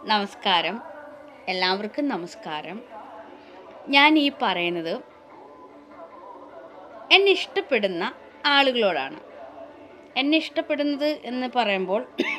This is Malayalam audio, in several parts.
നമസ്കാരം എല്ലാവർക്കും നമസ്കാരം ഞാൻ ഈ പറയുന്നത് എന്നെ ഇഷ്ടപ്പെടുന്ന ആളുകളോടാണ് എന്നെ ഇഷ്ടപ്പെടുന്നത് എന്ന് പറയുമ്പോൾ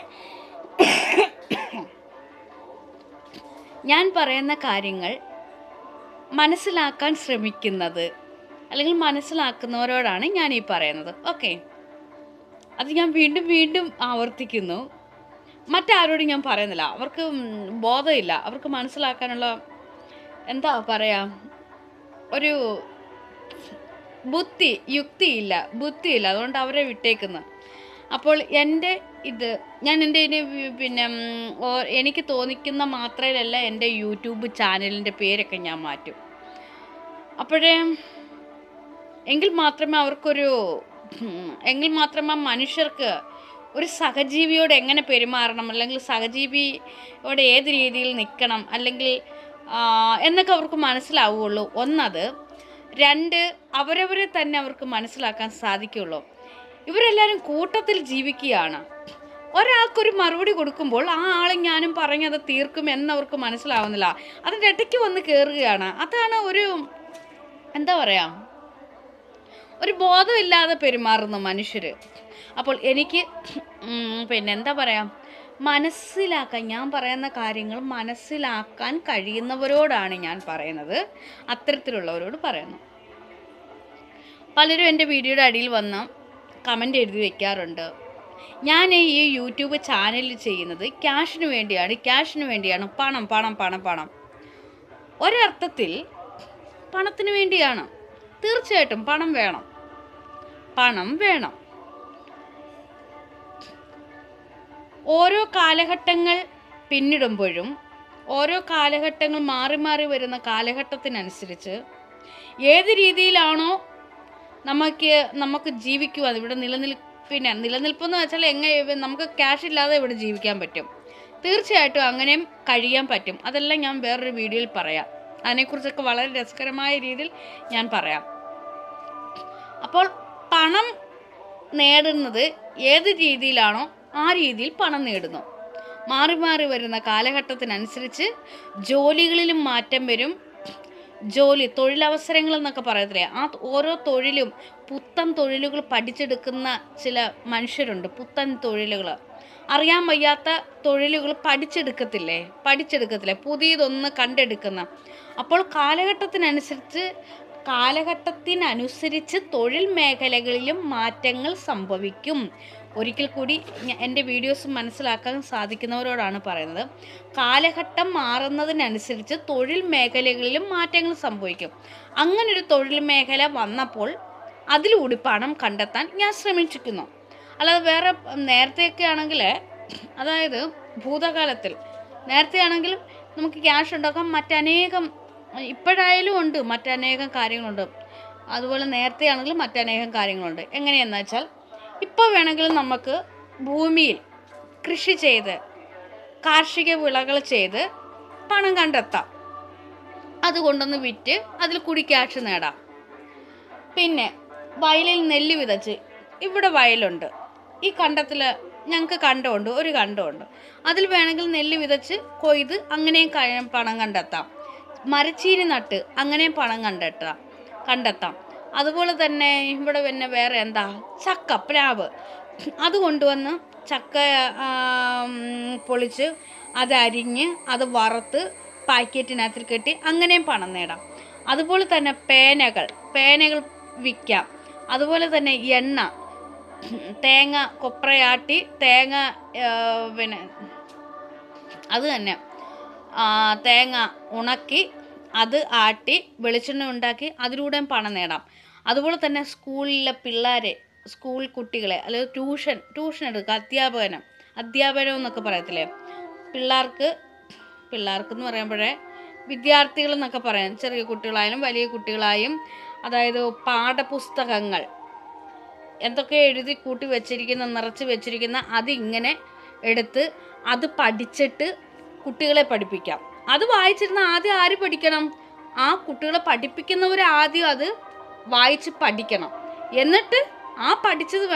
ഞാൻ പറയുന്ന കാര്യങ്ങൾ മനസ്സിലാക്കാൻ ശ്രമിക്കുന്നത് അല്ലെങ്കിൽ മനസ്സിലാക്കുന്നവരോടാണ് ഞാൻ ഈ പറയുന്നത് ഓക്കെ അത് ഞാൻ വീണ്ടും വീണ്ടും ആവർത്തിക്കുന്നു മറ്റാരോടും ഞാൻ പറയുന്നില്ല അവർക്ക് ഉം, ബോധമില്ല അവർക്ക് മനസ്സിലാക്കാനുള്ള എന്താ പറയാ ഒരു ബുദ്ധി യുക്തിയില്ല ബുദ്ധിയില്ല അതുകൊണ്ട് അവരെ വിട്ടേക്കുന്നു അപ്പോൾ എൻ്റെ ഇത് ഞാൻ എൻ്റെ ഇനി വി- പിന്നെ ഉം, ഓ- എനിക്ക് തോന്നിക്കുന്ന മാത്രയിലല്ല എൻ്റെ യൂട്യൂബ് ചാനലിൻ്റെ പേരൊക്കെ ഞാൻ മാറ്റും അപ്പോഴേ എങ്കിൽ മാത്രമേ അവർക്കൊരു ഉം, എങ്കിൽ മാത്രമേ മനുഷ്യർക്ക് ഒരു സഹജീവിയോട് എങ്ങനെ പെരുമാറണം അല്ലെങ്കിൽ സഹജീവിയോട് ഏത് രീതിയിൽ നിൽക്കണം അല്ലെങ്കിൽ ആ, എന്നൊക്കെ അവർക്ക് മനസ്സിലാവുകയുള്ളൂ ഒന്നത് രണ്ട് അവരവരെ തന്നെ അവർക്ക് മനസ്സിലാക്കാൻ സാധിക്കുള്ളൂ ഇവരെല്ലാവരും കൂട്ടത്തിൽ ജീവിക്കുകയാണ് ഒരാൾക്കൊരു മറുപടി കൊടുക്കുമ്പോൾ ആ ആളെ ഞാനും പറഞ്ഞത് തീർക്കും എന്നവർക്ക് മനസ്സിലാവുന്നില്ല അതിൻ്റെ ഇടയ്ക്ക് വന്ന് കയറുകയാണ് അതാണ് ഒരു എന്താ പറയാ ഒരു ബോധമില്ലാതെ പെരുമാറുന്നു മനുഷ്യർ അപ്പോൾ എനിക്ക് ഉം, പിന്നെ എന്താ പറയാ മനസ്സിലാക്കാൻ ഞാൻ പറയുന്ന കാര്യങ്ങൾ മനസ്സിലാക്കാൻ കഴിയുന്നവരോടാണ് ഞാൻ പറയുന്നത് അത്തരത്തിലുള്ളവരോട് പറയുന്നു പലരും എൻ്റെ വീഡിയോയുടെ അടിയിൽ വന്ന് കമൻ്റ് എഴുതി വെക്കാറുണ്ട് ഞാൻ ഈ യൂട്യൂബ് ചാനലിൽ ചെയ്യുന്നത് ക്യാഷിന് വേണ്ടിയാണ് ക്യാഷിന് വേണ്ടിയാണ് പണം പണം പണം പണം ഒരർത്ഥത്തിൽ പണത്തിന് വേണ്ടിയാണ് തീർച്ചയായിട്ടും പണം വേണം പണം വേണം ഓരോ കാലഘട്ടങ്ങൾ പിന്നിടുമ്പോഴും ഓരോ കാലഘട്ടങ്ങൾ മാറി മാറി വരുന്ന കാലഘട്ടത്തിനനുസരിച്ച് ഏത് രീതിയിലാണോ നമുക്ക് നമുക്ക് ജീവിക്കുവാൻ ഇവിടെ നിലനിൽ പിന്നെ നിലനിൽപ്പെന്ന് വെച്ചാൽ എങ്ങനെ നമുക്ക് ക്യാഷ് ഇല്ലാതെ ഇവിടെ ജീവിക്കാൻ പറ്റും തീർച്ചയായിട്ടും അങ്ങനെയും കഴിയാൻ പറ്റും അതെല്ലാം ഞാൻ വേറൊരു വീഡിയോയിൽ പറയാം അതിനെക്കുറിച്ചൊക്കെ വളരെ രസകരമായ രീതിയിൽ ഞാൻ പറയാം അപ്പോൾ പണം നേടുന്നത് ഏത് രീതിയിലാണോ ആ രീതിയിൽ പണം നേടുന്നു മാറി മാറി വരുന്ന കാലഘട്ടത്തിനനുസരിച്ച് ജോലികളിലും മാറ്റം വരും ജോലി തൊഴിലവസരങ്ങൾ എന്നൊക്കെ പറയത്തില്ലേ ആ ഓരോ തൊഴിലും പുത്തൻ തൊഴിലുകൾ പഠിച്ചെടുക്കുന്ന ചില മനുഷ്യരുണ്ട് പുത്തൻ തൊഴിലുകൾ അറിയാൻ വയ്യാത്ത തൊഴിലുകൾ പഠിച്ചെടുക്കത്തില്ലേ പഠിച്ചെടുക്കത്തില്ലേ പുതിയതൊന്ന് കണ്ടെടുക്കുന്ന അപ്പോൾ കാലഘട്ടത്തിനനുസരിച്ച് കാലഘട്ടത്തിനനുസരിച്ച് തൊഴിൽ മേഖലകളിലും മാറ്റങ്ങൾ സംഭവിക്കും ഒരിക്കൽ കൂടി ഞ- എൻ്റെ വീഡിയോസ് മനസ്സിലാക്കാൻ സാധിക്കുന്നവരോടാണ് പറയുന്നത് കാലഘട്ടം മാറുന്നതിനനുസരിച്ച് തൊഴിൽ മേഖലകളിലും മാറ്റങ്ങൾ സംഭവിക്കും അങ്ങനൊരു തൊഴിൽ മേഖല വന്നപ്പോൾ അതിലൂടെ പണം കണ്ടെത്താൻ ഞാൻ ശ്രമിച്ചിരിക്കുന്നു അല്ലാതെ വേറെ നേരത്തെയൊക്കെ ആണെങ്കിൽ അതായത് ഭൂതകാലത്തിൽ നേരത്തെ ആണെങ്കിൽ നമുക്ക് ക്യാഷ് ഉണ്ടാക്കാൻ മറ്റനേകം ഇപ്പോഴായാലും ഉണ്ട് മറ്റനേകം കാര്യങ്ങളുണ്ട് അതുപോലെ നേരത്തെ ആണെങ്കിലും മറ്റനേകം കാര്യങ്ങളുണ്ട് എങ്ങനെയെന്ന് വെച്ചാൽ ഇപ്പോൾ വേണമെങ്കിൽ നമുക്ക് ഭൂമിയിൽ കൃഷി ചെയ്ത് കാർഷിക വിളകൾ ചെയ്ത് പണം കണ്ടെത്താം അതുകൊണ്ടൊന്ന് വിറ്റ് അതിൽ കൂടി ക്യാഷ് നേടാം പിന്നെ വയലിൽ നെല്ല് വിതച്ച് ഇവിടെ വയലുണ്ട് ഈ കണ്ടത്തിൽ ഞങ്ങൾക്ക് കണ്ടമുണ്ട് ഒരു കണ്ടമുണ്ട് അതിൽ വേണമെങ്കിൽ നെല്ല് വിതച്ച് കൊയ്ത് അങ്ങനെയും ക- പണം കണ്ടെത്താം മരച്ചീനി നട്ട് അങ്ങനെയും പണം കണ്ടെത്താം കണ്ടെത്താം അതുപോലെ തന്നെ ഇവിടെ പിന്നെ വേറെ എന്താ ചക്ക പ്ലാവ് അത് കൊണ്ടുവന്ന് ചക്ക ആ, ഉം, പൊളിച്ച് അത് അരിഞ്ഞ് അത് വറുത്ത് പാക്കറ്റിനകത്തിൽ കെട്ടി അങ്ങനെയും പണം നേടാം അതുപോലെ തന്നെ പേനകൾ പേനകൾ വിൽക്കാം അതുപോലെ തന്നെ എണ്ണ തേങ്ങ കൊപ്രയാട്ടി തേങ്ങ ആ, പിന്നെ അത് തന്നെ ആ, തേങ്ങ ഉണക്കി അത് ആട്ടി വെളിച്ചെണ്ണ ഉണ്ടാക്കി അതിലൂടെയും പണം നേടാം അതുപോലെ തന്നെ സ്കൂളിലെ പിള്ളേരെ സ്കൂൾ കുട്ടികളെ അല്ലെങ്കിൽ ട്യൂഷൻ ട്യൂഷൻ എടുക്കുക അധ്യാപകനം അധ്യാപനം എന്നൊക്കെ പറയത്തില്ലേ പിള്ളേർക്ക് പിള്ളേർക്ക് എന്ന് പറയുമ്പോഴേ വിദ്യാർത്ഥികൾ എന്നൊക്കെ പറയാം ചെറിയ കുട്ടികളായാലും വലിയ കുട്ടികളായും അതായത് പാഠപുസ്തകങ്ങൾ എന്തൊക്കെ എഴുതി കൂട്ടി വെച്ചിരിക്കുന്ന നിറച്ച് വെച്ചിരിക്കുന്ന അതിങ്ങനെ എടുത്ത് അത് പഠിച്ചിട്ട് കുട്ടികളെ പഠിപ്പിക്കാം അത് വായിച്ചിരുന്ന ആദ്യം ആര് പഠിക്കണം ആ കുട്ടികളെ പഠിപ്പിക്കുന്നവർ ആദ്യം അത് വായിച്ച് പഠിക്കണം എന്നിട്ട് ആ പഠിച്ചത് വേണം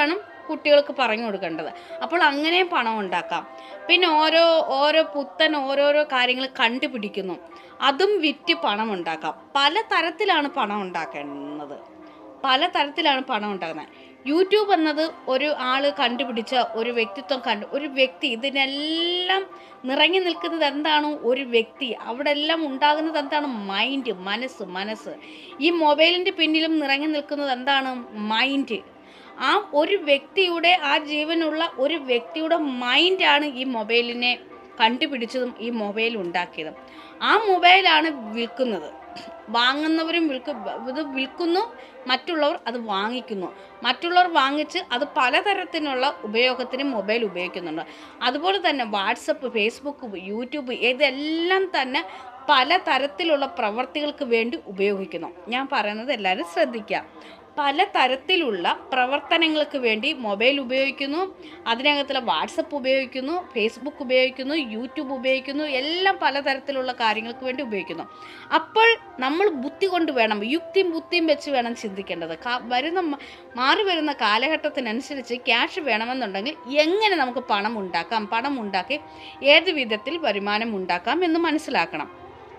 കുട്ടികൾക്ക് പറഞ്ഞു കൊടുക്കേണ്ടത് അപ്പോൾ അങ്ങനെ പണം ഉണ്ടാക്കാം പിന്നെ ഓരോ ഓരോ പുത്തൻ ഓരോരോ കാര്യങ്ങൾ കണ്ടുപിടിക്കുന്നു അതും വിറ്റ് പണം ഉണ്ടാക്കാം പല തരത്തിലാണ് പണം ഉണ്ടാക്കുന്നത് പല തരത്തിലാണ് പണം ഉണ്ടാകുന്നത് യൂട്യൂബ് എന്നത് ഒരു ആള് കണ്ടുപിടിച്ച ഒരു വ്യക്തിത്വം കണ്ടു ഒരു വ്യക്തി ഇതിനെല്ലാം നിറങ്ങി നിൽക്കുന്നത് എന്താണ് ഒരു വ്യക്തി അവിടെ എല്ലാം ഉണ്ടാകുന്നത് എന്താണ് മൈൻഡ് മനസ്സ് മനസ്സ് ഈ മൊബൈലിൻ്റെ പിന്നിലും നിറങ്ങി നിൽക്കുന്നത് എന്താണ് മൈൻഡ് ആ ഒരു വ്യക്തിയുടെ ആ ജീവനുള്ള ഒരു വ്യക്തിയുടെ മൈൻഡാണ് ഈ മൊബൈലിനെ കണ്ടുപിടിച്ചതും ഈ മൊബൈൽ ഉണ്ടാക്കിയതും ആ മൊബൈലാണ് വിൽക്കുന്നത് വാങ്ങുന്നവരും വിൽക്കു ഇത് വിൽക്കുന്നു മറ്റുള്ളവർ അത് വാങ്ങിക്കുന്നു മറ്റുള്ളവർ വാങ്ങിച്ച് അത് പലതരത്തിലുള്ള ഉപയോഗത്തിന് മൊബൈൽ ഉപയോഗിക്കുന്നുണ്ട് അതുപോലെ തന്നെ വാട്സപ്പ് ഫേസ്ബുക്ക് യൂട്യൂബ് ഇതെല്ലാം തന്നെ പല തരത്തിലുള്ള പ്രവർത്തികൾക്ക് വേണ്ടി ഉപയോഗിക്കുന്നു ഞാൻ പറയുന്നത് എല്ലാവരും ശ്രദ്ധിക്കുക പല തരത്തിലുള്ള പ്രവർത്തനങ്ങൾക്ക് വേണ്ടി മൊബൈൽ ഉപയോഗിക്കുന്നു അതിനകത്തുള്ള വാട്സപ്പ് ഉപയോഗിക്കുന്നു ഫേസ്ബുക്ക് ഉപയോഗിക്കുന്നു യൂട്യൂബ് ഉപയോഗിക്കുന്നു എല്ലാം പലതരത്തിലുള്ള കാര്യങ്ങൾക്ക് വേണ്ടി ഉപയോഗിക്കുന്നു അപ്പോൾ നമ്മൾ ബുദ്ധി കൊണ്ട് വേണം യുക്തിയും ബുദ്ധിയും വെച്ച് വേണം ചിന്തിക്കേണ്ടത് കാ- വരുന്ന മ- മാറി വരുന്ന കാലഘട്ടത്തിനനുസരിച്ച് ക്യാഷ് വേണമെന്നുണ്ടെങ്കിൽ എങ്ങനെ നമുക്ക് പണം ഉണ്ടാക്കാം പണം ഉണ്ടാക്കി ഏത് വിധത്തിൽ വരുമാനം ഉണ്ടാക്കാം എന്ന് മനസ്സിലാക്കണം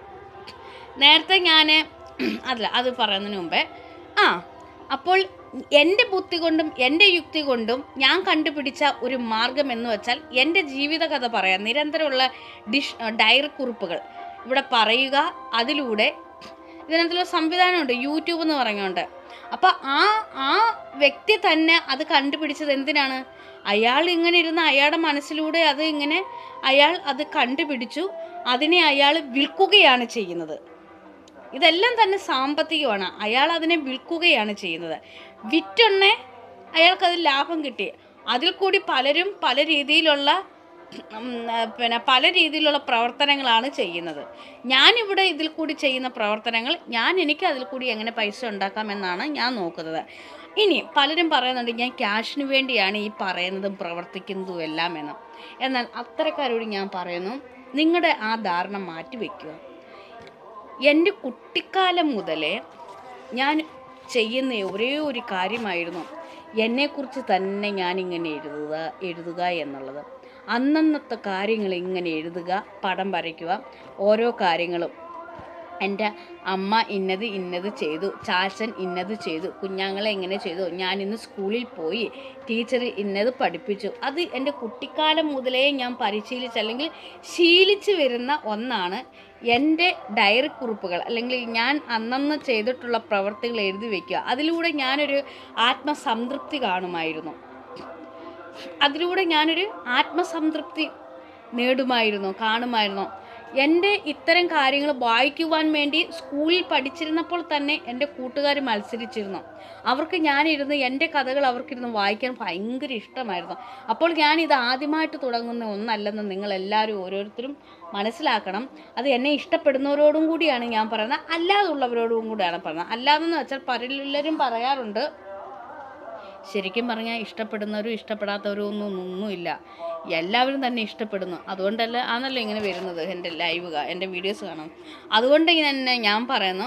നേരത്തെ ഞാൻ അല്ല അത് പറയുന്നതിന് മുമ്പേ ആ അപ്പോൾ എൻ്റെ ബുദ്ധി കൊണ്ടും എൻ്റെ യുക്തി കൊണ്ടും ഞാൻ കണ്ടുപിടിച്ച ഒരു മാർഗം എന്ന് വെച്ചാൽ എൻ്റെ ജീവിത കഥ പറയാം നിരന്തരമുള്ള ഡിഷ് ഡയറി കുറിപ്പുകൾ ഇവിടെ പറയുക അതിലൂടെ ഇതിനകത്തുള്ള സംവിധാനമുണ്ട് യൂട്യൂബ് എന്ന് പറഞ്ഞുകൊണ്ട് അപ്പോൾ ആ ആ വ്യക്തി തന്നെ അത് കണ്ടുപിടിച്ചത് എന്തിനാണ് അയാൾ ഇങ്ങനെ ഇരുന്ന് അയാളുടെ മനസ്സിലൂടെ അത് ഇങ്ങനെ അയാൾ അത് കണ്ടുപിടിച്ചു അതിനെ അയാൾ വിൽക്കുകയാണ് ചെയ്യുന്നത് ഇതെല്ലാം തന്നെ സാമ്പത്തികമാണ് അയാൾ അതിനെ വിൽക്കുകയാണ് ചെയ്യുന്നത് വിറ്റൊണ്ണെ അയാൾക്കത് ലാഭം കിട്ടി അതിൽ കൂടി പലരും പല രീതിയിലുള്ള ഉം, ആ, പിന്നെ പല രീതിയിലുള്ള പ്രവർത്തനങ്ങളാണ് ചെയ്യുന്നത് ഞാനിവിടെ ഇതിൽ കൂടി ചെയ്യുന്ന പ്രവർത്തനങ്ങൾ ഞാൻ എനിക്ക് അതിൽ കൂടി എങ്ങനെ പൈസ ഉണ്ടാക്കാമെന്നാണ് ഞാൻ നോക്കുന്നത് ഇനി പലരും പറയുന്നുണ്ട് ഞാൻ ക്യാഷിന് വേണ്ടിയാണ് ഈ പറയുന്നതും പ്രവർത്തിക്കുന്നതും എല്ലാം എന്ന് എന്നാൽ അത്തരക്കാരോട് ഞാൻ പറയുന്നു നിങ്ങളുടെ ആ ധാരണ മാറ്റി വയ്ക്കുക എൻ്റെ കുട്ടിക്കാലം മുതലേ ഞാൻ ചെയ്യുന്ന ഒരേ ഒരു കാര്യമായിരുന്നു എന്നെക്കുറിച്ച് തന്നെ ഞാനിങ്ങനെ എഴുതുക എഴുതുക എന്നുള്ളത് അന്നന്നത്തെ കാര്യങ്ങൾ ഇങ്ങനെ എഴുതുക പടം വരയ്ക്കുക ഓരോ കാര്യങ്ങളും എൻ്റെ അമ്മ ഇന്നത് ഇന്നത് ചെയ്തു ചാച്ചൻ ഇന്നത് ചെയ്തു കുഞ്ഞാങ്ങളെ ഇങ്ങനെ ചെയ്തു ഞാൻ ഇന്ന് സ്കൂളിൽ പോയി ടീച്ചർ ഇന്നത് പഠിപ്പിച്ചു അത് എൻ്റെ കുട്ടിക്കാലം മുതലേ ഞാൻ പരിശീലിച്ച് അല്ലെങ്കിൽ ശീലിച്ച് വരുന്ന ഒന്നാണ് എൻ്റെ ഡയറി കുറിപ്പുകൾ അല്ലെങ്കിൽ ഞാൻ അന്നന്ന് ചെയ്തിട്ടുള്ള പ്രവർത്തികൾ എഴുതി വയ്ക്കുക അതിലൂടെ ഞാനൊരു ആത്മസംതൃപ്തി കാണുമായിരുന്നു അതിലൂടെ ഞാനൊരു ആത്മസംതൃപ്തി നേടുമായിരുന്നു കാണുമായിരുന്നു എൻ്റെ ഇത്തരം കാര്യങ്ങൾ വായിക്കുവാൻ വേണ്ടി സ്കൂളിൽ പഠിച്ചിരുന്നപ്പോൾ തന്നെ എൻ്റെ കൂട്ടുകാർ മത്സരിച്ചിരുന്നു അവർക്ക് ഞാനിരുന്ന് എൻ്റെ കഥകൾ അവർക്കിരുന്ന് വായിക്കാൻ ഭയങ്കര ഇഷ്ടമായിരുന്നു അപ്പോൾ ഞാൻ ഇത് ആദ്യമായിട്ട് തുടങ്ങുന്ന ഒന്നല്ലെന്ന് നിങ്ങൾ എല്ലാവരും ഓരോരുത്തരും മനസ്സിലാക്കണം അത് എന്നെ ഇഷ്ടപ്പെടുന്നവരോടും കൂടിയാണ് ഞാൻ പറയുന്നത് അല്ലാതുള്ളവരോടും കൂടിയാണ് പറയുന്നത് അല്ലാതെന്ന് വെച്ചാൽ പലരും പറയാറുണ്ട് ശരിക്കും പറഞ്ഞാൽ ഇഷ്ടപ്പെടുന്നവരും ഇഷ്ടപ്പെടാത്തവരും ഒന്നും ഒന്നുമില്ല എല്ലാവരും തന്നെ ഇഷ്ടപ്പെടുന്നു അതുകൊണ്ടല്ല ആണല്ലോ ഇങ്ങനെ വരുന്നത് എൻ്റെ ലൈവ് കാ എൻ്റെ വീഡിയോസ് കാണാം അതുകൊണ്ട് തന്നെ ഞാൻ പറയുന്നു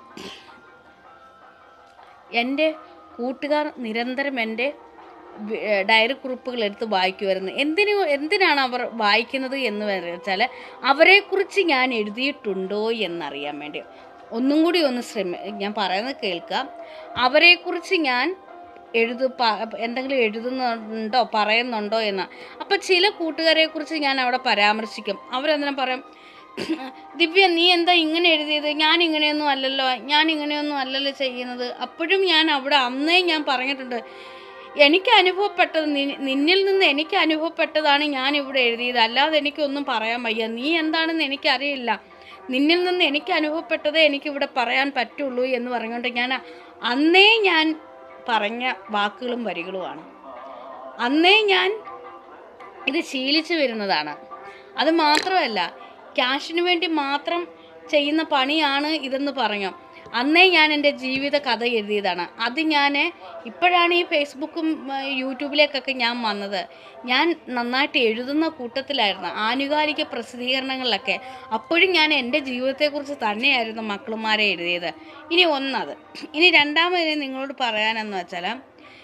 എൻ്റെ കൂട്ടുകാർ നിരന്തരം എൻ്റെ വി- ഏ, ഡയറി കുറിപ്പുകൾ എടുത്ത് വായിക്കുമായിരുന്നു എന്തിനു എന്തിനാണ് അവർ വായിക്കുന്നത് എന്ന് വെച്ചാൽ അവരെക്കുറിച്ച് ഞാൻ എഴുതിയിട്ടുണ്ടോ എന്നറിയാൻ വേണ്ടി ഒന്നും കൂടി ഒന്ന് ശ്രമി ഞാൻ പറയുന്നത് കേൾക്കാം അവരെക്കുറിച്ച് ഞാൻ എഴുതു പ- എന്തെങ്കിലും എഴുതുന്നുണ്ടോ പറയുന്നുണ്ടോ എന്ന് അപ്പം ചില കൂട്ടുകാരെ കുറിച്ച് ഞാൻ അവിടെ പരാമർശിക്കും അവരെന്തിനും പറയും ദിവ്യ നീ എന്താ ഇങ്ങനെ എഴുതിയത് ഞാൻ ഇങ്ങനെയൊന്നും അല്ലല്ലോ ഞാൻ ഇങ്ങനെയൊന്നും അല്ലല്ലോ ചെയ്യുന്നത് അപ്പോഴും ഞാൻ അവിടെ അന്നേ ഞാൻ പറഞ്ഞിട്ടുണ്ട് എനിക്ക് അനുഭവപ്പെട്ടത് നി- നിന്നിൽ നിന്ന് എനിക്ക് അനുഭവപ്പെട്ടതാണ് ഞാൻ ഇവിടെ എഴുതിയത് അല്ലാതെ എനിക്കൊന്നും പറയാൻ വയ്യ നീ എന്താണെന്ന് എനിക്കറിയില്ല നിന്നിൽ നിന്ന് എനിക്ക് അനുഭവപ്പെട്ടതേ എനിക്കിവിടെ പറയാൻ പറ്റുള്ളൂ എന്ന് പറഞ്ഞുകൊണ്ട് ഞാൻ അന്നേ ഞാൻ പറഞ്ഞ വാക്കുകളും വരികളുമാണ് അന്നേ ഞാൻ ഇത് ശീലിച്ചു വരുന്നതാണ് അത് മാത്രമല്ല ക്യാഷിന് വേണ്ടി മാത്രം ചെയ്യുന്ന പണിയാണ് ഇതെന്ന് പറഞ്ഞു അന്നേ ഞാൻ എൻ്റെ ജീവിത കഥ എഴുതിയതാണ് അത് ഞാൻ ഇപ്പോഴാണ് ഈ ഫേസ്ബുക്കും ആ, യൂട്യൂബിലേക്കൊക്കെ ഞാൻ വന്നത് ഞാൻ നന്നായിട്ട് എഴുതുന്ന കൂട്ടത്തിലായിരുന്നു ആനുകാലിക പ്രസിദ്ധീകരണങ്ങളിലൊക്കെ അപ്പോഴും ഞാൻ എൻ്റെ ജീവിതത്തെക്കുറിച്ച് തന്നെയായിരുന്നു മക്കളുമാരെ എഴുതിയത് ഇനി ഒന്നത് ഇനി രണ്ടാമത് നിങ്ങളോട് പറയാനെന്ന് വെച്ചാൽ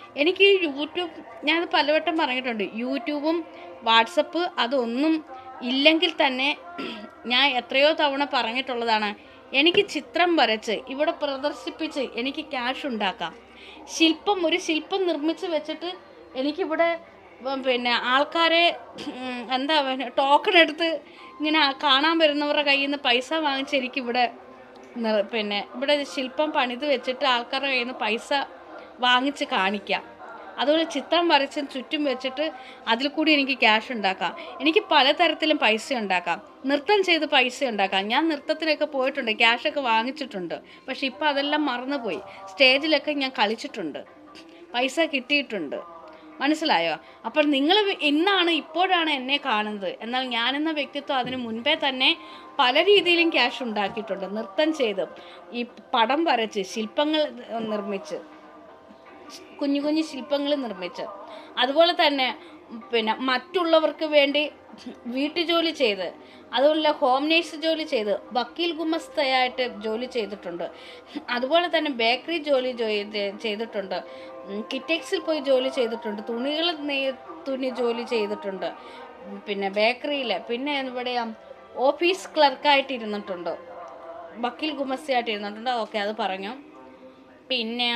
എനിക്ക് യൂട്യൂബ് ഞാൻ പലവട്ടം പറഞ്ഞിട്ടുണ്ട് യൂട്യൂബും വാട്സപ്പ് അതൊന്നും ഇല്ലെങ്കിൽ തന്നെ ഞാൻ എത്രയോ തവണ പറഞ്ഞിട്ടുള്ളതാണ് എനിക്ക് ചിത്രം വരച്ച് ഇവിടെ പ്രദർശിപ്പിച്ച് എനിക്ക് ക്യാഷ് ഉണ്ടാക്കാം ശില്പം ഒരു ശില്പം നിർമ്മിച്ച് വെച്ചിട്ട് എനിക്കിവിടെ ഉം, പിന്നെ ആൾക്കാരെ ഉം, എന്താ ടോക്കൺ എടുത്ത് ഇങ്ങനെ കാണാൻ വരുന്നവരുടെ കയ്യിൽ നിന്ന് പൈസ വാങ്ങിച്ച് എനിക്കിവിടെ നിർ- പിന്നെ ഇവിടെ ശില്പം പണിത് വെച്ചിട്ട് ആൾക്കാരുടെ കയ്യിൽ നിന്ന് പൈസ വാങ്ങിച്ച് കാണിക്കാം അതുപോലെ ചിത്രം വരച്ച് ചുറ്റും വെച്ചിട്ട് അതിൽ കൂടി എനിക്ക് ക്യാഷ് ഉണ്ടാക്കാം എനിക്ക് പലതരത്തിലും പൈസ ഉണ്ടാക്കാം നൃത്തം ചെയ്ത് പൈസ ഉണ്ടാക്കാം ഞാൻ നൃത്തത്തിനൊക്കെ പോയിട്ടുണ്ട് ക്യാഷൊക്കെ വാങ്ങിച്ചിട്ടുണ്ട് പക്ഷെ ഇപ്പം അതെല്ലാം മറന്നുപോയി സ്റ്റേജിലൊക്കെ ഞാൻ കളിച്ചിട്ടുണ്ട് പൈസ കിട്ടിയിട്ടുണ്ട് മനസ്സിലായോ അപ്പോൾ നിങ്ങൾ ഇന്നാണ് ഇപ്പോഴാണ് എന്നെ കാണുന്നത് എന്നാൽ ഞാനെന്ന വ്യക്തിത്വം അതിന് മുൻപേ തന്നെ പല രീതിയിലും ക്യാഷ് ഉണ്ടാക്കിയിട്ടുണ്ട് നൃത്തം ചെയ്ത് ഈ പടം വരച്ച് ശില്പങ്ങൾ നിർമ്മിച്ച് കുഞ്ഞു കുഞ്ഞു ശില്പങ്ങൾ നിർമ്മിച്ച് അതുപോലെ തന്നെ പിന്നെ മറ്റുള്ളവർക്ക് വേണ്ടി വീട്ടുജോലി ചെയ്ത് അതുപോലെ ഹോം നേഴ്സ് ജോലി ചെയ്ത് വക്കീൽ ഗുമസ്തയായിട്ട് ജോലി ചെയ്തിട്ടുണ്ട് അതുപോലെ തന്നെ ബേക്കറി ജോലി ജോയി- ചെയ്തിട്ടുണ്ട് ഉം, കിറ്റക്സിൽ പോയി ജോലി ചെയ്തിട്ടുണ്ട് തുണികൾ നെയ്യ് തുന്നി ജോലി ചെയ്തിട്ടുണ്ട് ഉം, പിന്നെ ബേക്കറിയിൽ പിന്നെ എവിടെയാ ഓഫീസ് ക്ലർക്കായിട്ട് ഇരുന്നിട്ടുണ്ട് വക്കീൽ ഗുമസ്തയായിട്ട് ഇരുന്നിട്ടുണ്ട് ഓക്കെ അത് പറഞ്ഞു പിന്നെ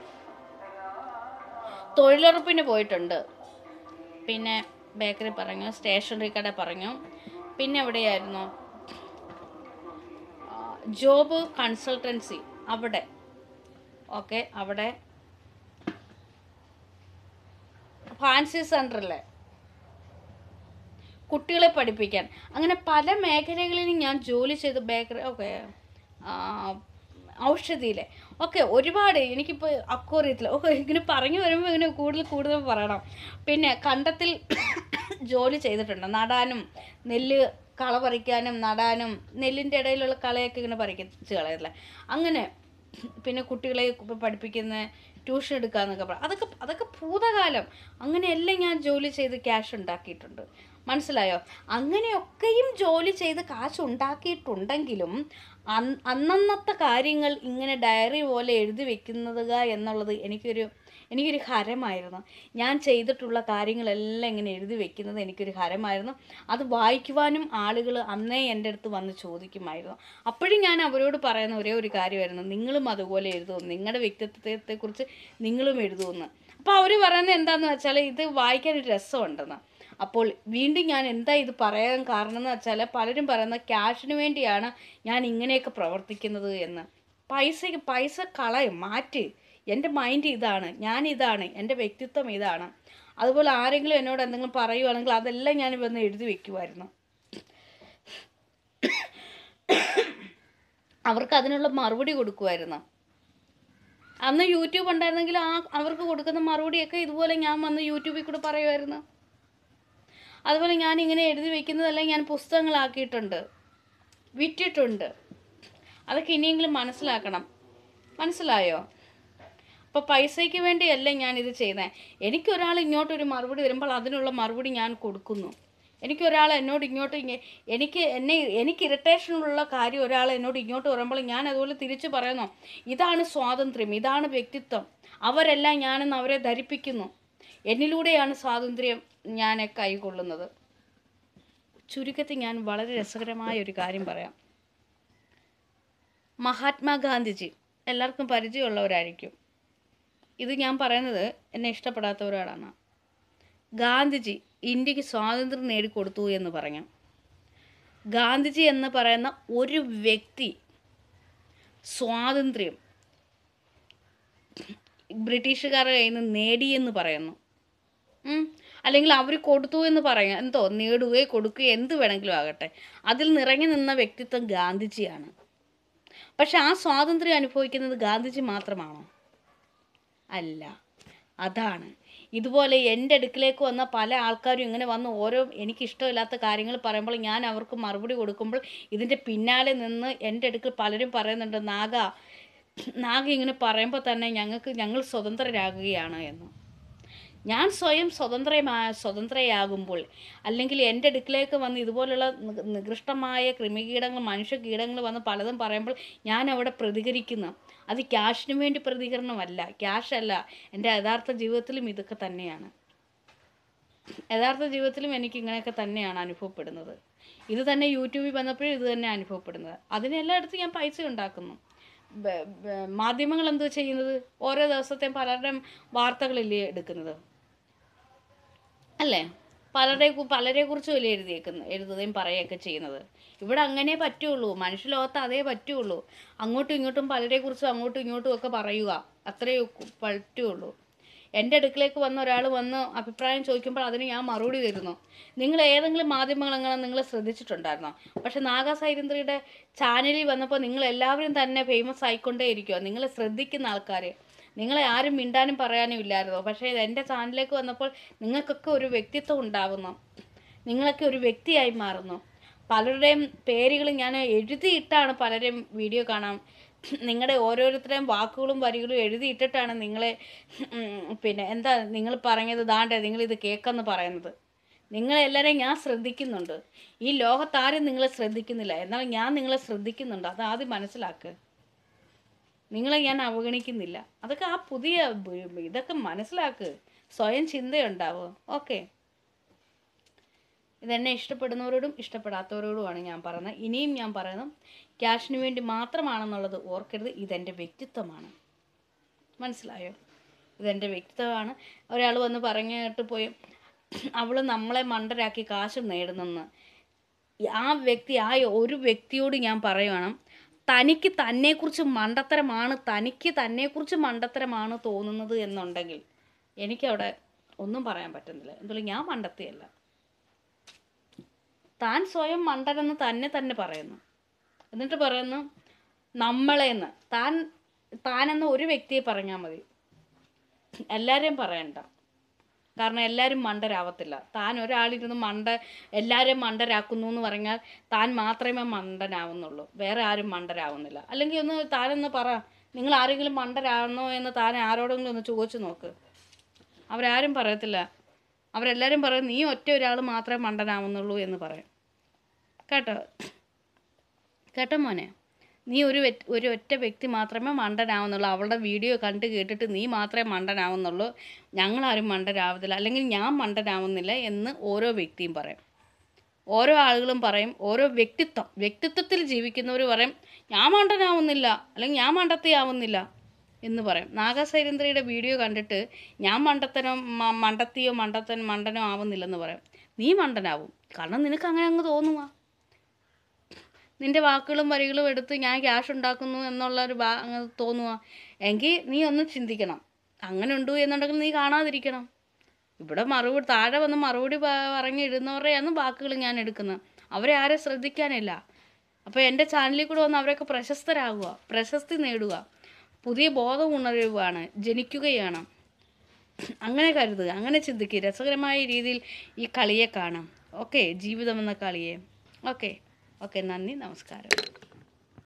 തൊഴിലുറപ്പിന് പോയിട്ടുണ്ട് പിന്നെ ബേക്കറി പറഞ്ഞു സ്റ്റേഷനറി കട പറഞ്ഞു പിന്നെ എവിടെയായിരുന്നു ആ, ജോബ് കൺസൾട്ടൻസി അവിടെ ഓക്കെ അവിടെ ഫാൻസി സെൻറ്ററിലെ കുട്ടികളെ പഠിപ്പിക്കാൻ അങ്ങനെ പല മേഖലകളിലും ഞാൻ ജോലി ചെയ്ത് ബേക്കറി ഓക്കെ ഔഷധിയിലെ ഓക്കെ ഒരുപാട് എനിക്കിപ്പോൾ അക്കോറിയത്തിൽ ഓക്കെ ഇങ്ങനെ പറഞ്ഞു വരുമ്പോൾ ഇങ്ങനെ കൂടുതൽ കൂടുതൽ പറയണം പിന്നെ കണ്ടത്തിൽ ജോലി ചെയ്തിട്ടുണ്ട് നടാനും നെല്ല് കള പറിക്കാനും നടാനും നെല്ലിൻ്റെ ഇടയിലുള്ള കളയൊക്കെ ഇങ്ങനെ പറിച്ച് കളയത്തില്ല അങ്ങനെ പിന്നെ കുട്ടികളെ പഠിപ്പിക്കുന്ന ട്യൂഷൻ എടുക്കാന്നൊക്കെ പറ അതൊക്കെ അതൊക്കെ ഭൂതകാലം അങ്ങനെയെല്ലാം ഞാൻ ജോലി ചെയ്ത് ക്യാഷ് ഉണ്ടാക്കിയിട്ടുണ്ട് മനസ്സിലായോ അങ്ങനെയൊക്കെയും ജോലി ചെയ്ത് കാശ് ഉണ്ടാക്കിയിട്ടുണ്ടെങ്കിലും അന്ന് അന്നന്നത്തെ കാര്യങ്ങൾ ഇങ്ങനെ ഡയറി പോലെ എഴുതി വെക്കുന്നത് എന്നുള്ളത് എനിക്കൊരു എനിക്കൊരു ഹരമായിരുന്നു ഞാൻ ചെയ്തിട്ടുള്ള കാര്യങ്ങളെല്ലാം ഇങ്ങനെ എഴുതി വെക്കുന്നത് എനിക്കൊരു ഹരമായിരുന്നു അത് വായിക്കുവാനും ആളുകൾ അന്നേ എൻ്റെ അടുത്ത് വന്ന് ചോദിക്കുമായിരുന്നു അപ്പോഴും ഞാൻ അവരോട് പറയുന്ന ഒരേ ഒരു കാര്യമായിരുന്നു നിങ്ങളും അതുപോലെ എഴുതുമെന്ന് നിങ്ങളുടെ വ്യക്തിത്വത്തെക്കുറിച്ച് നിങ്ങളും എഴുതുമെന്ന് അപ്പോൾ അവർ പറയുന്നത് എന്താണെന്ന് വെച്ചാൽ ഇത് വായിക്കാൻ ഒരു രസമുണ്ടെന്ന് അപ്പോൾ വീണ്ടും ഞാൻ എന്താ ഇത് പറയാൻ കാരണം എന്ന് വെച്ചാൽ പലരും പറയുന്ന ക്യാഷിന് വേണ്ടിയാണ് ഞാൻ ഇങ്ങനെയൊക്കെ പ്രവർത്തിക്കുന്നത് എന്ന് പൈസയ്ക്ക് പൈസ കളയും മാറ്റ് എൻ്റെ മൈൻഡ് ഇതാണ് ഞാൻ ഇതാണ് എൻ്റെ വ്യക്തിത്വം ഇതാണ് അതുപോലെ ആരെങ്കിലും എന്നോട് എന്തെങ്കിലും പറയുവാണെങ്കിൽ അതെല്ലാം ഞാൻ വന്ന് എഴുതി വെക്കുമായിരുന്നു അവർക്ക് അതിനുള്ള മറുപടി കൊടുക്കുമായിരുന്നു അന്ന് യൂട്യൂബ് ഉണ്ടായിരുന്നെങ്കിൽ ആ അവർക്ക് കൊടുക്കുന്ന മറുപടിയൊക്കെ ഇതുപോലെ ഞാൻ വന്ന് യൂട്യൂബിൽ കൂടെ പറയുമായിരുന്നു അതുപോലെ ഞാൻ ഇങ്ങനെ എഴുതി വെക്കുന്നതെല്ലാം ഞാൻ പുസ്തകങ്ങളാക്കിയിട്ടുണ്ട് വിറ്റിട്ടുണ്ട് അതൊക്കെ ഇനിയെങ്കിലും മനസ്സിലാക്കണം മനസ്സിലായോ അപ്പോൾ പൈസയ്ക്ക് വേണ്ടിയല്ല ഞാനിത് ചെയ്യുന്നത് എനിക്കൊരാൾ ഇങ്ങോട്ടൊരു മറുപടി തരുമ്പോൾ അതിനുള്ള മറുപടി ഞാൻ കൊടുക്കുന്നു എനിക്കൊരാൾ എന്നോട് ഇങ്ങോട്ട് ഇങ്ങ- എനിക്ക് എന്നെ എനിക്ക് ഇറിറ്റേഷനുള്ള കാര്യം ഒരാൾ എന്നോട് ഇങ്ങോട്ട് പറയുമ്പോൾ ഞാൻ അതുപോലെ തിരിച്ചു പറയുന്നു ഇതാണ് സ്വാതന്ത്ര്യം ഇതാണ് വ്യക്തിത്വം അവരെല്ലാം ഞാനെന്ന് അവരെ ധരിപ്പിക്കുന്നു എന്നിലൂടെയാണ് സ്വാതന്ത്ര്യം ഞാൻ കൈക്കൊള്ളുന്നത് ചുരുക്കത്തിൽ ഞാൻ വളരെ രസകരമായ ഒരു കാര്യം പറയാം മഹാത്മാഗാന്ധിജി എല്ലാവർക്കും പരിചയമുള്ളവരായിരിക്കും ഇത് ഞാൻ പറയുന്നത് എന്നെ ഇഷ്ടപ്പെടാത്തവരോടാണ് ഗാന്ധിജി ഇന്ത്യക്ക് സ്വാതന്ത്ര്യം നേടിക്കൊടുത്തു എന്ന് പറഞ്ഞു ഗാന്ധിജി എന്ന് പറയുന്ന ഒരു വ്യക്തി സ്വാതന്ത്ര്യം ബ്രിട്ടീഷുകാരുടെ കയ്യിൽ നിന്ന് നേടിയെന്ന് പറയുന്നു ഉം. അല്ലെങ്കിൽ അവർ കൊടുത്തു എന്ന് പറയാം എന്തോ നേടുകയോ കൊടുക്കുകയോ എന്ത് വേണമെങ്കിലും ആകട്ടെ അതിൽ നിറങ്ങി നിന്ന വ്യക്തിത്വം ഗാന്ധിജിയാണ് പക്ഷെ ആ സ്വാതന്ത്ര്യം അനുഭവിക്കുന്നത് ഗാന്ധിജി മാത്രമാണോ അല്ല അതാണ് ഇതുപോലെ എൻ്റെ അടുക്കിലേക്ക് വന്ന പല ആൾക്കാരും ഇങ്ങനെ വന്ന് ഓരോ എനിക്കിഷ്ടമില്ലാത്ത കാര്യങ്ങൾ പറയുമ്പോൾ ഞാൻ അവർക്ക് മറുപടി കൊടുക്കുമ്പോൾ ഇതിൻ്റെ പിന്നാലെ നിന്ന് എൻ്റെ അടുക്കൽ പലരും പറയുന്നുണ്ട് നാഗ നാഗ ഇങ്ങനെ പറയുമ്പോൾ തന്നെ ഞങ്ങൾക്ക് ഞങ്ങൾ സ്വതന്ത്രരാകുകയാണ് എന്ന് ഞാൻ സ്വയം സ്വതന്ത്രമാ സ്വതന്ത്രയാകുമ്പോൾ അല്ലെങ്കിൽ എൻ്റെ അടുക്കിലേക്ക് വന്ന് ഇതുപോലുള്ള നി- നികൃഷ്ടമായ കൃമികീടങ്ങൾ മനുഷ്യ കീടങ്ങൾ വന്ന് പലതും പറയുമ്പോൾ ഞാൻ അവിടെ പ്രതികരിക്കുന്നു അത് ക്യാഷിന് വേണ്ടി പ്രതികരണമല്ല ക്യാഷ് അല്ല എൻ്റെ യഥാർത്ഥ ജീവിതത്തിലും ഇതൊക്കെ തന്നെയാണ് യഥാർത്ഥ ജീവിതത്തിലും എനിക്ക് ഇങ്ങനെയൊക്കെ തന്നെയാണ് അനുഭവപ്പെടുന്നത് ഇത് തന്നെ യൂട്യൂബിൽ വന്നപ്പോഴും ഇത് തന്നെ അനുഭവപ്പെടുന്നത് അതിനെല്ലായിടത്തും ഞാൻ പൈസ ഉണ്ടാക്കുന്നു ബ- ബ- മാധ്യമങ്ങൾ എന്തോ ചെയ്യുന്നത് ഓരോ ദിവസത്തെയും പലരുടെയും വാർത്തകളില്ലേ എടുക്കുന്നത് അല്ലേ പലരെ കു- പലരെ കുറിച്ചും അല്ലേ എഴുതിയേക്കുന്നത് എഴുതുകയും പറയുകയൊക്കെ ചെയ്യുന്നത് ഇവിടെ അങ്ങനെ പറ്റുള്ളൂ മനുഷ്യലോകത്ത് അതേ പറ്റുള്ളൂ അങ്ങോട്ടും ഇങ്ങോട്ടും പലരെ കുറിച്ചും അങ്ങോട്ടും ഇങ്ങോട്ടും ഒക്കെ പറയുക അത്രയേ കു- പറ്റുള്ളൂ എൻ്റെ അടുക്കിലേക്ക് വന്ന ഒരാൾ വന്ന് അഭിപ്രായം ചോദിക്കുമ്പോൾ അതിന് ഞാൻ മറുപടി തരുന്നു നിങ്ങൾ ഏതെങ്കിലും മാധ്യമങ്ങൾ അങ്ങനെ നിങ്ങൾ ശ്രദ്ധിച്ചിട്ടുണ്ടായിരുന്നോ പക്ഷെ നാഗ സൈരന്ദ്രിയുടെ ചാനലിൽ വന്നപ്പോൾ നിങ്ങൾ എല്ലാവരും തന്നെ ഫേമസ് ആയിക്കൊണ്ടേ ഇരിക്കുമോ നിങ്ങൾ ശ്രദ്ധിക്കുന്ന ആൾക്കാർ നിങ്ങളെ ആരും മിണ്ടാനും പറയാനും ഇല്ലായിരുന്നോ പക്ഷേ ഇത് എൻ്റെ ചാനലിലേക്ക് വന്നപ്പോൾ നിങ്ങൾക്കൊക്കെ ഒരു വ്യക്തിത്വം ഉണ്ടാകുന്നു നിങ്ങളൊക്കെ ഒരു വ്യക്തിയായി മാറുന്നു പലരുടെയും പേരുകൾ ഞാൻ എഴുതിയിട്ടാണ് പലരും വീഡിയോ കാണാം നിങ്ങളുടെ ഓരോരുത്തരുടെയും വാക്കുകളും വരികളും എഴുതിയിട്ടിട്ടാണ് നിങ്ങളെ ഉം, പിന്നെ എന്താ നിങ്ങൾ പറഞ്ഞത് ദാണ്ടേ നിങ്ങളിത് കേൾക്കെന്ന് പറയുന്നത് നിങ്ങളെല്ലാവരെയും ഞാൻ ശ്രദ്ധിക്കുന്നുണ്ട് ഈ ലോകത്താരും നിങ്ങളെ ശ്രദ്ധിക്കുന്നില്ല എന്നാൽ ഞാൻ നിങ്ങളെ ശ്രദ്ധിക്കുന്നുണ്ട് അത് ആദ്യം മനസ്സിലാക്കുക നിങ്ങളെ ഞാൻ അവഗണിക്കുന്നില്ല അതൊക്കെ ആ പുതിയ ബ- ഇതൊക്കെ മനസ്സിലാക്ക് സ്വയം ചിന്തയുണ്ടാവുക ഓക്കെ ഇതെന്നെ ഇഷ്ടപ്പെടുന്നവരോടും ഇഷ്ടപ്പെടാത്തവരോടുമാണ് ഞാൻ പറയുന്നത് ഇനിയും ഞാൻ പറയുന്നത് ക്യാഷിന് വേണ്ടി മാത്രമാണെന്നുള്ളത് ഓർക്കരുത് ഇതെൻ്റെ വ്യക്തിത്വമാണ് മനസ്സിലായോ ഇതെൻ്റെ വ്യക്തിത്വമാണ് ഒരാൾ വന്ന് പറഞ്ഞിട്ട് പോയി അവൾ നമ്മളെ മണ്ടരാക്കി കാശ് നേടുന്നെന്ന് ആ വ്യക്തി ആ ഒരു വ്യക്തിയോട് ഞാൻ പറയുവാണ് തനിക്ക് തന്നെക്കുറിച്ച് മണ്ടത്തരമാണ് തനിക്ക് തന്നെക്കുറിച്ച് മണ്ടത്തരമാണ് തോന്നുന്നത് എന്നുണ്ടെങ്കിൽ എനിക്കവിടെ ഒന്നും പറയാൻ പറ്റുന്നില്ല എന്തുകൊണ്ട് ഞാൻ മണ്ടത്തിയല്ല താൻ സ്വയം മണ്ടനെന്ന് തന്നെ തന്നെ പറയുന്നു എന്നിട്ട് പറയുന്നു നമ്മളെന്ന് താൻ താനെന്ന ഒരു വ്യക്തിയെ പറഞ്ഞാൽ മതി എല്ലാവരെയും പറയണ്ട കാരണം എല്ലാവരും മണ്ടരാവത്തില്ല താൻ ഒരാളിരുന്ന് മണ്ട എല്ലാവരെയും മണ്ടരാക്കുന്നു എന്ന് പറഞ്ഞാൽ താൻ മാത്രമേ മണ്ടനാവുന്നുള്ളൂ വേറെ ആരും മണ്ടരാവുന്നില്ല അല്ലെങ്കിൽ ഒന്ന് താനൊന്ന് പറ നിങ്ങൾ ആരെങ്കിലും മണ്ടരാകുന്നോ എന്ന് താൻ ആരോടെങ്കിലും ഒന്ന് ചോദിച്ചു നോക്ക് അവരാരും പറയത്തില്ല അവരെല്ലാവരും പറയും നീ ഒറ്റ ഒരാൾ മാത്രമേ മണ്ടനാവുന്നുള്ളൂ എന്ന് പറയും കേട്ടോ കേട്ടോ മോനെ നീ ഒരു വ്യക്- ഒരു ഒറ്റ വ്യക്തി മാത്രമേ മണ്ടനാവുന്നുള്ളൂ അവളുടെ വീഡിയോ കണ്ട് കേട്ടിട്ട് നീ മാത്രമേ മണ്ടനാവുന്നുള്ളൂ ഞങ്ങളാരും മണ്ടനാവത്തില്ല അല്ലെങ്കിൽ ഞാൻ മണ്ടനാവുന്നില്ല എന്ന് ഓരോ വ്യക്തിയും പറയും ഓരോ ആളുകളും പറയും ഓരോ വ്യക്തിത്വം വ്യക്തിത്വത്തിൽ ജീവിക്കുന്നവർ പറയും ഞാൻ മണ്ടനാവുന്നില്ല അല്ലെങ്കിൽ ഞാൻ മണ്ടത്തിയാവുന്നില്ല എന്ന് പറയും നാഗസൈരന്ദ്രയുടെ വീഡിയോ കണ്ടിട്ട് ഞാൻ മണ്ടത്തനോ മ- മണ്ടത്തിയോ മണ്ടത്തൻ മണ്ടനോ ആവുന്നില്ലെന്ന് പറയും നീ മണ്ടനാവും കാരണം നിനക്ക് അങ്ങനെ അങ്ങ് തോന്നുക നിന്റെ വാക്കുകളും വരികളും എടുത്ത് ഞാൻ ക്യാഷ് ഉണ്ടാക്കുന്നു എന്നുള്ള ഒരു ഭാ അങ്ങ് തോന്നുക എങ്കിൽ നീ ഒന്ന് ചിന്തിക്കണം അങ്ങനെ ഉണ്ട് എന്നുണ്ടെങ്കിൽ നീ കാണാതിരിക്കണം ഇവിടെ മറുപടി താഴെ വന്ന് മറുപടി പ- പറഞ്ഞിടുന്നവരുടെയാണ് വാക്കുകൾ ഞാൻ എടുക്കുന്നത് അവരെ ആരെ ശ്രദ്ധിക്കാനില്ല അപ്പോൾ എൻ്റെ ചാനലിൽ കൂടെ വന്ന് അവരൊക്കെ പ്രശസ്തരാകുക പ്രശസ്തി നേടുക പുതിയ ബോധം ഉണരുകയാണ് ജനിക്കുകയാണ് അങ്ങനെ കരുതുക അങ്ങനെ ചിന്തിക്കുക രസകരമായ രീതിയിൽ ഈ കളിയെ കാണാം ഓക്കെ ജീവിതം എന്ന കളിയെ ഓക്കെ ഓക്കെ നന്ദി നമസ്കാരം